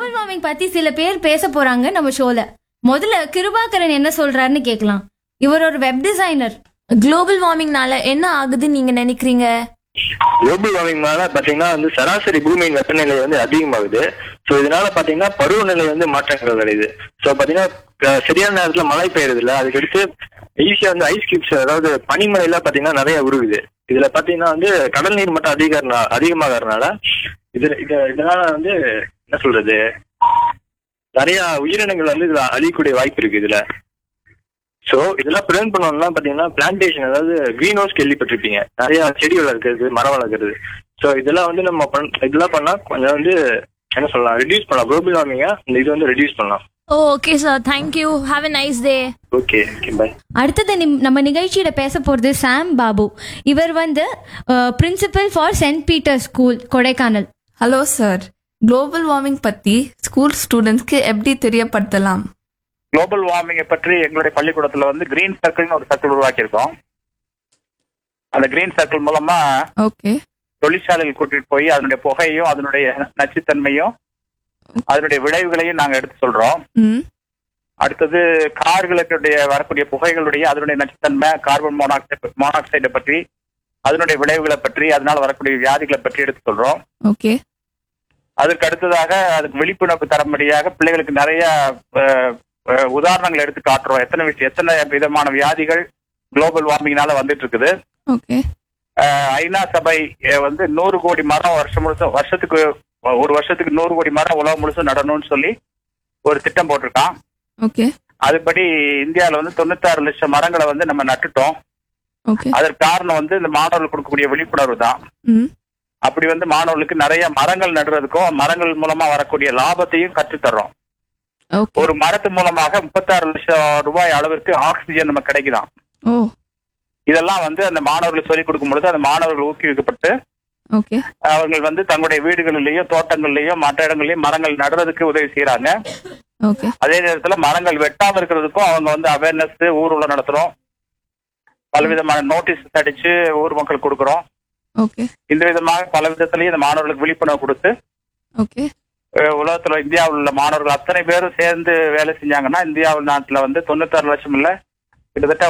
global warming பத்தி சில பேர் பேச போறாங்க நம்ம ஷோல முதல்ல கிருபாகரன் என்ன சொல்றாருன்னு கேட்கலாம் இவர் ஒரு வெப் டிசைனர் குளோபல் வார்மிங்னால என்ன ஆகுதுன்னு நீங்க நினைக்கிறீங்க குளோபல் வார்மிங்னால பாத்தீங்கன்னா வந்து சராசரி பூமியின் வெப்பநிலை வந்து அதிகமாகுது ஸோ இதனால பாத்தீங்கன்னா பருவநிலை வந்து மாற்றங்கள் அடையுது ஸோ பாத்தீங்கன்னா அஹ், சரியான நேரத்துல மழை பெய்யுறது இல்ல அதுக்கடுத்து ஈஸியா வந்து ஐஸ் கியூப்ஸ் அதாவது பனிமலைலாம் பாத்தீங்கன்னா நிறைய உருகுது இதுல பாத்தீங்கன்னா வந்து கடல் நீர் மட்டம் அதிக அதிகமாகறதுனால இதுல இத இதனால வந்து என்ன சொல்றது நிறைய உயிரினங்கள் வந்து இதுல அழியக்கூடிய வாய்ப்பு இருக்கு இதுல சோ இதெல்லாம் ப்ரிவென்ட் பண்ணணும்னா பாத்தீங்கன்னா பிளான்டேஷன் அதாவது கிரீன் ஹவுஸ் கேள்விப்பட்டிருப்பீங்க நிறைய செடி வளர்க்கறது மரம் வளர்க்கறது சோ இதெல்லாம் வந்து நம்ம பண்- இதெல்லாம் பண்ணா கொஞ்சம் வந்து என்ன சொல்லலாம் ரெடியூஸ் பண்ணலாம் குளோபல் வார்மிங்க இந்த இது வந்து ரெடியூஸ் பண்ணலாம் oh okay sir thank you have a nice day okay okay bye அடுத்தது நிம்- நம்ம நிகழ்ச்சியில பேச போறது சாம் பாபு இவர் வந்து principal for saint Peter school Kodaikanal hello sir global warming பத்தி ஸ்கூல் ஸ்டூடெண்ட்ஸ்க்கு எப்படி தெரியப்படுத்தலாம் குளோபல் வார்மிங்கை பற்றி எங்களுடைய பள்ளிக்கூடத்துல வந்து கிரீன் சர்க்கிள்னு ஒரு சர்க்கிள் உருவாக்கியிருக்கோம் அந்த கிரீன் சர்க்கிள் மூலமா ஓகே தொழிற்சாலைகள் கூட்டிட்டு போய் அதனுடைய புகையும் அதனுடைய நச்சுத்தன்மையும் அதனுடைய விளைவுகளையும் நாங்க எடுத்து சொல்றோம் ம் அடுத்தது கார்களுடைய வரக்கூடிய புகைகளுடைய அதனுடைய நச்சுத்தன்மை கார்பன் மோனாக்சைடு மோனாக்சைடை பற்றி அதனுடைய விளைவுகளை பற்றி அதனால வரக்கூடிய வியாதிகளை பற்றி எடுத்து சொல்றோம் ஓகே அதற்கு அடுத்ததாக அதுக்கு விழிப்புணர்வு தரும்படியாக பிள்ளைகளுக்கு நிறைய அஹ், அஹ், உதாரணங்கள் எடுத்து காட்டுறோம் எத்தனை விஷயம் எத்தனை விதமான வியாதிகள் குளோபல் வார்மிங்னால வந்துட்டு இருக்குது ஓகே அஹ், ஐநா சபை அஹ், வந்து நூறு கோடி மரம் வருஷம் முழுசும் வருஷத்துக்கு ஒரு வருஷத்துக்கு நூறு கோடி மரம் உலகம் முழுசும் நடணும்னு சொல்லி ஒரு திட்டம் போட்டிருக்கான் ஓகே அதுபடி இந்தியாவில் வந்து தொண்ணூத்தாறு லட்சம் மரங்களை வந்து நம்ம நட்டுட்டோம் ஓகே அதற்கு காரணம் வந்து இந்த மாணவர்களுக்கு கொடுக்கக்கூடிய விழிப்புணர்வு தான் ம் அப்படி வந்து மாணவர்களுக்கு நிறைய மரங்கள் நடுறதுக்கும் மரங்கள் மூலமா வரக்கூடிய லாபத்தையும் கற்றுத்தர்றோம் ஓகே ஒரு மரத்து மூலமாக முப்பத்தாறு லட்சம் ரூபாய் அளவிற்கு ஆக்சிஜன் நம்ம கிடைக்குதாம் ஓ இதெல்லாம் வந்து அந்த மாணவர்களுக்கு சொல்லிக் கொடுக்கும் பொழுது அந்த மாணவர்கள் ஊக்குவிக்கப்பட்டு ஓகே அவர்கள் வந்து தங்களுடைய வீடுகளிலேயும் தோட்டங்கள்லயும் மற்ற இடங்கள்லயும் மரங்கள் நடுறதுக்கு உதவி செய்யறாங்க ஓகே அதே நேரத்துல மரங்கள் வெட்டாம இருக்கிறதுக்கும் அவங்க வந்து அவேர்னஸ் ஊர்வலம் நடத்துறோம் பலவிதமான நோட்டீஸ் அடிச்சு ஊர் மக்கள் கொடுக்குறோம் ஓகே இந்த விதமாக பல விதத்திலையும் இந்த மாணவர்களுக்கு விழிப்புணர்வு கொடுத்து ஓகே அஹ் உலகத்துல இந்தியாவில் உள்ள மாணவர்கள் அத்தனை பேரும் சேர்ந்து வேலை செஞ்சாங்கன்னா இந்தியாவில் நாட்டுல வந்து தொண்ணூத்தாறு லட்சம் இல்ல கிட்டத்தட்ட